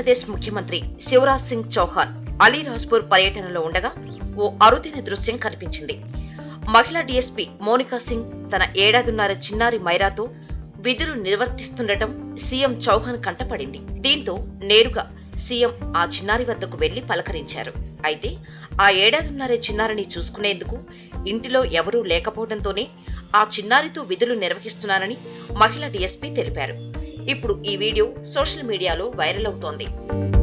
ఆంధ్రప్రదేశ్ ముఖ్యమంత్రి శివరాజ్ సింగ్ చౌహాన్ అలీరాజ్పూర్ పర్యటనలో ఉండగా ఓ అరుదైన దృశ్యం కనిపించింది మహిళా డీఎస్పీ మోనికా సింగ్ తన ఏడాదిన్నర చిన్నారి మైరాతో విధులు నిర్వర్తిస్తుండటం సీఎం చౌహాన్ కంటపడింది దీంతో నేరుగా సీఎం ఆ చిన్నారి వద్దకు వెళ్లి పలకరించారు అయితే ఆ ఏడాదిన్నర చిన్నారిని చూసుకునేందుకు ఇంటిలో ఎవరూ లేకపోవడంతోనే ఆ చిన్నారితో విధులు నిర్వహిస్తున్నానని మహిళా డీఎస్పీ తెలిపారు ఇప్పుడు ఈ వీడియో సోషల్ మీడియాలో వైరల్ అవుతోంది